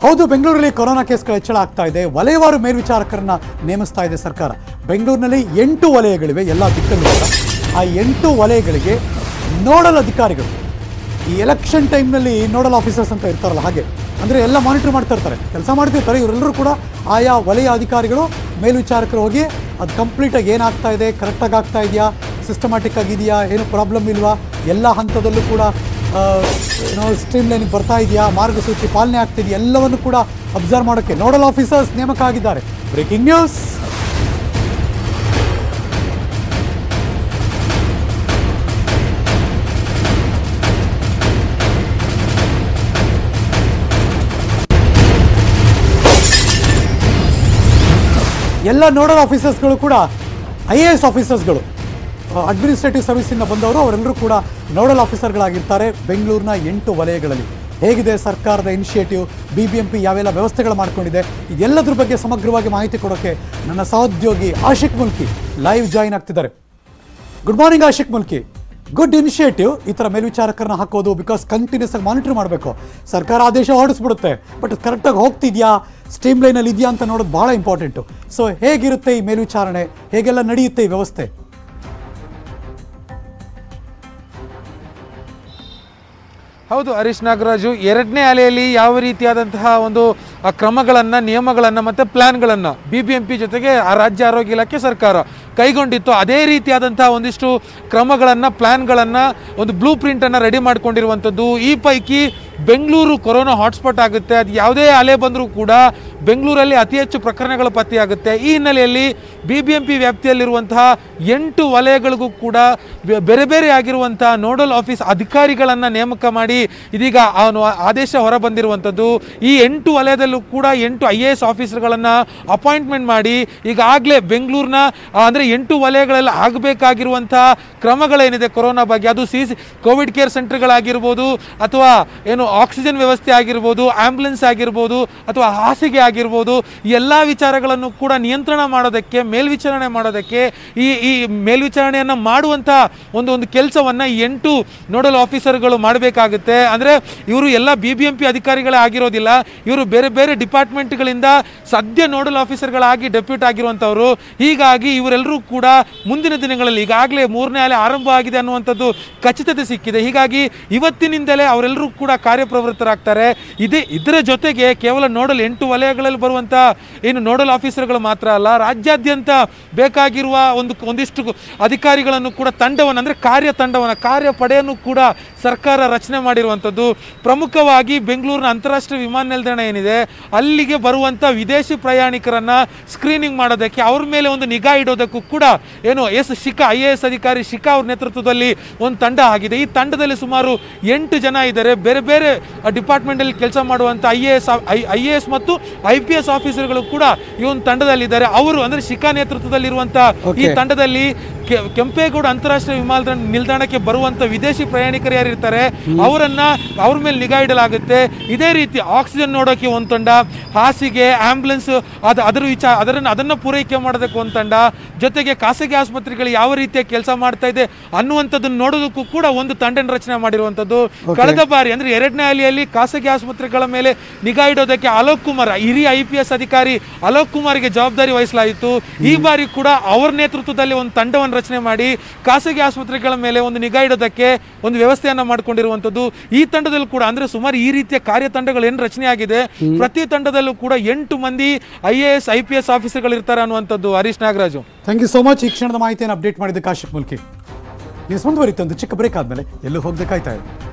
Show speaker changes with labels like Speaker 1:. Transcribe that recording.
Speaker 1: ಹೌದು ಬೆಂಗಳೂರಲ್ಲಿ ಕೊರೋನಾ ಕೇಸ್ಗಳ ಹೆಚ್ಚಳ ಆಗ್ತಾ ಇದೆ ವಲಯವಾರು ಮೇಲ್ವಿಚಾರಕರನ್ನ ನೇಮಿಸ್ತಾ ಇದೆ ಸರ್ಕಾರ ಬೆಂಗಳೂರಿನಲ್ಲಿ ಎಂಟು ವಲಯಗಳಿವೆ ಎಲ್ಲ ದಿಕ್ಕಲ್ಲೂ ಕೂಡ ಆ ಎಂಟು ವಲಯಗಳಿಗೆ ನೋಡಲ್ ಅಧಿಕಾರಿಗಳು ಈ ಎಲೆಕ್ಷನ್ ಟೈಮ್ನಲ್ಲಿ ನೋಡಲ್ ಆಫೀಸರ್ಸ್ ಅಂತ ಇರ್ತಾರಲ್ಲ ಹಾಗೆ ಅಂದರೆ ಎಲ್ಲ ಮಾನಿಟರ್ ಮಾಡ್ತಾ ಇರ್ತಾರೆ ಕೆಲಸ ಮಾಡ್ತಿರ್ತಾರೆ ಇವರೆಲ್ಲರೂ ಕೂಡ ಆಯಾ ವಲಯ ಅಧಿಕಾರಿಗಳು ಮೇಲ್ವಿಚಾರಕರು ಹೋಗಿ ಅದು ಕಂಪ್ಲೀಟಾಗಿ ಏನಾಗ್ತಾ ಇದೆ ಕರೆಕ್ಟಾಗಿ ಆಗ್ತಾ ಇದೆಯಾ ಸಿಸ್ಟಮ್ಯಾಟಿಕ್ ಆಗಿದೆಯಾ ಏನು ಪ್ರಾಬ್ಲಮ್ ಇಲ್ವಾ ಎಲ್ಲ ಹಂತದಲ್ಲೂ ಕೂಡ ಆ, ಏನೋ ಸ್ಟ್ರೀಮ್ ಲೈನಿಗೆ ಬರ್ತಾ ಇದೆಯಾ ಮಾರ್ಗಸೂಚಿ ಪಾಲನೆ ಆಗ್ತಿದೆಯಾ ಎಲ್ಲವನ್ನು ಕೂಡ ಅಬ್ಸರ್ವ್ ಮಾಡೋಕ್ಕೆ ನೋಡಲ್ ಆಫೀಸರ್ಸ್ ನೇಮಕ ಆಗಿದ್ದಾರೆ ಬ್ರೇಕಿಂಗ್ ನ್ಯೂಸ್ ಎಲ್ಲ ನೋಡಲ್ ಆಫೀಸರ್ಸ್ಗಳು ಕೂಡ ಐ ಎ ಎಸ್ ಆಫೀಸರ್ಸ್ಗಳು ಅಡ್ಮಿನಿಸ್ಟ್ರೇಟಿವ್ ಸರ್ವಿಸಿಂದ ಬಂದವರು ಅವರೆಲ್ಲರೂ ಕೂಡ ನೋಡಲ್ ಆಫೀಸರ್ಗಳಾಗಿರ್ತಾರೆ ಬೆಂಗಳೂರಿನ ಎಂಟು ವಲಯಗಳಲ್ಲಿ ಹೇಗಿದೆ ಸರ್ಕಾರದ initiative B B M P ಯಾವೆಲ್ಲ ವ್ಯವಸ್ಥೆಗಳು ಮಾಡ್ಕೊಂಡಿದೆ ಇದೆಲ್ಲದ್ರ ಬಗ್ಗೆ ಸಮಗ್ರವಾಗಿ ಮಾಹಿತಿ ಕೊಡೋಕ್ಕೆ ನನ್ನ ಸಹೋದ್ಯೋಗಿ ಆಶಿಕ್ ಮುಲ್ಕಿ ಲೈವ್ ಜಾಯಿನ್ ಆಗ್ತಿದ್ದಾರೆ good morning Ashik Mulki good initiative ಈ ಥರ ಮೇಲ್ವಿಚಾರಕರನ್ನ ಹಾಕೋದು ಬಿಕಾಸ್ ಕಂಟಿನ್ಯೂಸ್ ಆಗಿ ಮಾನಿಟರ್ ಮಾಡಬೇಕು ಸರ್ಕಾರ ಆದೇಶ ಹೊರಡಿಸ್ಬಿಡುತ್ತೆ ಬಟ್ ಕರೆಕ್ಟಾಗಿ ಹೋಗ್ತಿದ್ಯಾ ಸ್ಟ್ರೀಮ್ ಲೈನಲ್ಲಿ ಇದೆಯಾ ಅಂತ ನೋಡೋದು ಭಾಳ ಇಂಪಾರ್ಟೆಂಟು ಸೊ ಹೇಗಿರುತ್ತೆ ಈ ಮೇಲ್ವಿಚಾರಣೆ ಹೇಗೆಲ್ಲ ನಡೆಯುತ್ತೆ ಈ ವ್ಯವಸ್ಥೆ
Speaker 2: ಹೌದು ಹರೀಶ್ ನಾಗರಾಜು ಎರಡನೇ ಅಲೆಯಲ್ಲಿ ಯಾವ ರೀತಿಯಾದಂತಹ ಒಂದು ಆ, ಕ್ರಮಗಳನ್ನ ನಿಯಮಗಳನ್ನ ಮತ್ತೆ ಪ್ಲಾನ್ಗಳನ್ನ ಬಿ ಬಿ ಎಂ ಪಿ ಜೊತೆಗೆ ಆ ರಾಜ್ಯ ಆರೋಗ್ಯ ಇಲಾಖೆ ಸರ್ಕಾರ ಕೈಗೊಂಡಿತ್ತು ಅದೇ ರೀತಿಯಾದಂತಹ ಒಂದಿಷ್ಟು ಕ್ರಮಗಳನ್ನ ಪ್ಲಾನ್ಗಳನ್ನ ಒಂದು ಬ್ಲೂ ಪ್ರಿಂಟ್ ಅನ್ನ ರೆಡಿ ಮಾಡ್ಕೊಂಡಿರುವಂಥದ್ದು ಈ ಪೈಕಿ ಬೆಂಗಳೂರು ಕೊರೋನಾ ಹಾಟ್ಸ್ಪಾಟ್ ಆಗುತ್ತೆ ಅದು ಯಾವುದೇ ಅಲೆ ಬಂದರೂ ಕೂಡ ಬೆಂಗಳೂರಲ್ಲಿ ಅತಿ ಹೆಚ್ಚು ಪ್ರಕರಣಗಳು ಪತ್ತೆಯಾಗುತ್ತೆ ಈ ಹಿನ್ನೆಲೆಯಲ್ಲಿ ಬಿ ಬಿ ಎಂ ಪಿ ವ್ಯಾಪ್ತಿಯಲ್ಲಿರುವಂತಹ ಎಂಟು ವಲಯಗಳಿಗೂ ಕೂಡ ಬೆ- ಬೇರೆ ಬೇರೆ ಆಗಿರುವಂತಹ ನೋಡಲ್ ಆಫೀಸ್ ಅಧಿಕಾರಿಗಳನ್ನು ನೇಮಕ ಮಾಡಿ ಇದೀಗ ಅವನು ಆದೇಶ ಹೊರಬಂದಿರುವಂಥದ್ದು ಈ ಎಂಟು ವಲಯದಲ್ಲೂ ಕೂಡ ಎಂಟು ಐ ಎ ಎಸ್ ಆಫೀಸರ್ಗಳನ್ನು ಅಪಾಯಿಂಟ್ಮೆಂಟ್ ಮಾಡಿ ಈಗಾಗಲೇ ಬೆಂಗಳೂರಿನ ಅಂದರೆ ಎಂಟು ವಲಯಗಳಲ್ಲಿ ಆಗಬೇಕಾಗಿರುವಂತಹ ಕ್ರಮಗಳೇನಿದೆ ಕೊರೋನಾ ಬಗ್ಗೆ ಅದು ಸಿ ಸಿ ಕೋವಿಡ್ ಕೇರ್ ಸೆಂಟರ್ಗಳಾಗಿರ್ಬೋದು ಅಥವಾ ಏನು ಆಕ್ಸಿಜನ್ ವ್ಯವಸ್ಥೆ ಆಗಿರ್ಬೋದು ಆಂಬ್ಯುಲೆನ್ಸ್ ಆಗಿರ್ಬೋದು ಅಥವಾ ಹಾಸಿಗೆ ಆಗಿರ್ಬೋದು ಈ ಎಲ್ಲ ವಿಚಾರಗಳನ್ನು ಕೂಡ ನಿಯಂತ್ರಣ ಮಾಡೋದಕ್ಕೆ ಮೇಲ್ವಿಚಾರಣೆ ಮಾಡೋದಕ್ಕೆ ಈ ಈ ಮೇಲ್ವಿಚಾರಣೆಯನ್ನು ಮಾಡುವಂಥ ಒಂದು ಒಂದು ಕೆಲಸವನ್ನು ಎಂಟು ನೋಡಲ್ ಆಫೀಸರ್ಗಳು ಮಾಡಬೇಕಾಗುತ್ತೆ ಅಂದರೆ ಇವರು ಎಲ್ಲ ಬಿ ಬಿ ಎಂ ಪಿ ಅಧಿಕಾರಿಗಳೇ ಆಗಿರೋದಿಲ್ಲ ಇವರು ಬೇರೆ ಬೇರೆ ಡಿಪಾರ್ಟ್ಮೆಂಟ್ಗಳಿಂದ ಸದ್ಯ ನೋಡಲ್ ಆಫೀಸರ್ಗಳಾಗಿ ಡೆಪ್ಯೂಟ್ ಆಗಿರುವಂಥವ್ರು ಹೀಗಾಗಿ ಇವರೆಲ್ಲರೂ ಕೂಡ ಮುಂದಿನ ದಿನಗಳಲ್ಲಿ ಈಗಾಗಲೇ ಮೂರನೇ ಅಲೆ ಆರಂಭ ಆಗಿದೆ ಅನ್ನುವಂಥದ್ದು ಖಚಿತತೆ ಸಿಕ್ಕಿದೆ ಹೀಗಾಗಿ ಇವತ್ತಿನಿಂದಲೇ ಅವರೆಲ್ಲರೂ ಕೂಡ ಕಾರ್ಯಪ್ರವೃತ್ತರಾಗ್ತಾರೆ ಇದೇ ಇದರ ಜೊತೆಗೆ ಕೇವಲ ನೋಡಲ್ ಎಂಟು ವಲಯಗಳಲ್ಲಿ ಬರುವಂಥ ಏನು ನೋಡಲ್ ಆಫೀಸರ್ಗಳು ಮಾತ್ರ ಅಲ್ಲ ರಾಜ್ಯಾದ್ಯಂತ ಬೇಕಾಗಿರುವ ಒಂದು ಒಂದಿಷ್ಟು ಅಧಿಕಾರಿಗಳನ್ನು ಕೂಡ ತಂಡವನ್ನು ಅಂದರೆ ಕಾರ್ಯ ತಂಡವನ್ನು ಕಾರ್ಯಪಡೆಯನ್ನು ಕೂಡ ಸರ್ಕಾರ ರಚನೆ ಮಾಡಿರುವಂಥದ್ದು ಪ್ರಮುಖವಾಗಿ ಬೆಂಗಳೂರಿನ ಅಂತಾರಾಷ್ಟ್ರೀಯ ವಿಮಾನ ನಿಲ್ದಾಣ ಏನಿದೆ ಅಲ್ಲಿಗೆ ಬರುವಂಥ ವಿದೇಶಿ ಪ್ರಯಾಣಿಕರನ್ನ ಸ್ಕ್ರೀನಿಂಗ್ ಮಾಡೋದಕ್ಕೆ ಅವ್ರ ಮೇಲೆ ಒಂದು ನಿಗಾ ಇಡೋದಕ್ಕೂ ಕೂಡ ಏನು S Shikha I A S ಅಧಿಕಾರಿ ಶಿಖಾ ಅವ್ರ ನೇತೃತ್ವದಲ್ಲಿ ಒಂದು ತಂಡ ಆಗಿದೆ ಈ ತಂಡದಲ್ಲಿ ಸುಮಾರು ಎಂಟು ಜನ ಇದ್ದಾರೆ ಬೇರೆ ಬೇರೆ ಡಿಪಾರ್ಟ್ಮೆಂಟಲ್ಲಿ ಕೆಲಸ ಮಾಡುವಂಥ I A S I A S ಮತ್ತು ಐ ಪಿ ಎಸ್ ಆಫೀಸರ್ಗಳು ಕೂಡ ಈ ಒಂದು ತಂಡದಲ್ಲಿದ್ದಾರೆ ಅವರು ಅಂದರೆ ಶಿಖಾ ನೇತೃತ್ವದಲ್ಲಿರುವಂಥ ಈ
Speaker 1: Okay.
Speaker 2: ತಂಡದಲ್ಲಿ ಕೆ- ಕೆಂಪೇಗೌಡ ಅಂತಾರಾಷ್ಟ್ರೀಯ ವಿಮಾನ ನಿಲ್ದಾಣಕ್ಕೆ ಬರುವಂತ ವಿದೇಶಿ ಪ್ರಯಾಣಿಕರು ಯಾರಿರ್ತಾರೆ ಅವರನ್ನ ಅವ್ರ ಮೇಲೆ ನಿಗಾ ಇಡಲಾಗುತ್ತೆ ಇದೇ ರೀತಿ ಆಕ್ಸಿಜನ್ ನೋಡೋಕೆ ಒಂದು ತಂಡ ಹಾಸಿಗೆ ಆಂಬ್ಯುಲೆನ್ಸ್ ಅದು ಅದರ ವಿಚಾರ ಅದರನ್ನು ಅದನ್ನ ಪೂರೈಕೆ ಮಾಡೋದಕ್ಕೆ ಒಂದು ತಂಡ ಜೊತೆಗೆ ಖಾಸಗಿ ಆಸ್ಪತ್ರೆಗಳು ಯಾವ ರೀತಿಯ ಕೆಲಸ ಮಾಡ್ತಾ ಇದೆ ಅನ್ನುವಂಥದ್ದನ್ನು ನೋಡೋದಕ್ಕೂ ಕೂಡ ಒಂದು ತಂಡ ರಚನೆ ಮಾಡಿರುವಂಥದ್ದು ಕಳೆದ ಬಾರಿ ಅಂದ್ರೆ ಎರಡನೇ ಅಲಿಯಲ್ಲಿ ಖಾಸಗಿ ಆಸ್ಪತ್ರೆಗಳ ಮೇಲೆ ನಿಗಾ ಇಡೋದಕ್ಕೆ ಅಲೋಕ್ ಕುಮಾರ್ ಹಿರಿಯ ಐ ಪಿ ಎಸ್ ಅಧಿಕಾರಿ ಅಲೋಕ್ ಕುಮಾರ್ಗೆ ಜವಾಬ್ದಾರಿ ವಹಿಸಲಾಯಿತು ಈ ಬಾರಿ ಕೂಡ ಅವರ ನೇತೃತ್ವದಲ್ಲಿ ಒಂದು ತಂಡವನ್ನು ರಚನೆ ಮಾಡಿ ಖಾಸಗಿ ಆಸ್ಪತ್ರೆಗಳ ಮೇಲೆ ಒಂದು ನಿಗಾ ಇಡೋದಕ್ಕೆ ಒಂದು ವ್ಯವಸ್ಥೆಯನ್ನ ಮಾಡ್ಕೊಂಡಿರುವಂಥದ್ದು ಈ ತಂಡದಲ್ಲೂ ಕೂಡ ಅಂದ್ರೆ ಸುಮಾರು ಈ ರೀತಿಯ ಕಾರ್ಯತಂಡಗಳು ಏನು ರಚನೆ ಆಗಿದೆ ಪ್ರತಿ ತಂಡದಲ್ಲೂ ಕೂಡ ಎಂಟು ಮಂದಿ I A S I P S ಆಫೀಸರ್ಗಳು ಇರ್ತಾರೆ ಅನ್ನುವಂಥದ್ದು Harish Nagaraju
Speaker 1: thank you so much ಈ ಕ್ಷಣದ ಮಾಹಿತಿಯನ್ನು ಅಪ್ಡೇಟ್ ಮಾಡಿದ್ದಕ್ಕೆ ಆಶಿಕ್ ಮುಲ್ಕಿ ನೀವು ಮುಂದುವರಿತು ಒಂದು ಚಿಕ್ಕ ಬ್ರೇಕ್ ಆದಮೇಲೆ ಎಲ್ಲೂ ಹೋಗದೆ ಕಾಯ್ತಾ ಇದೆ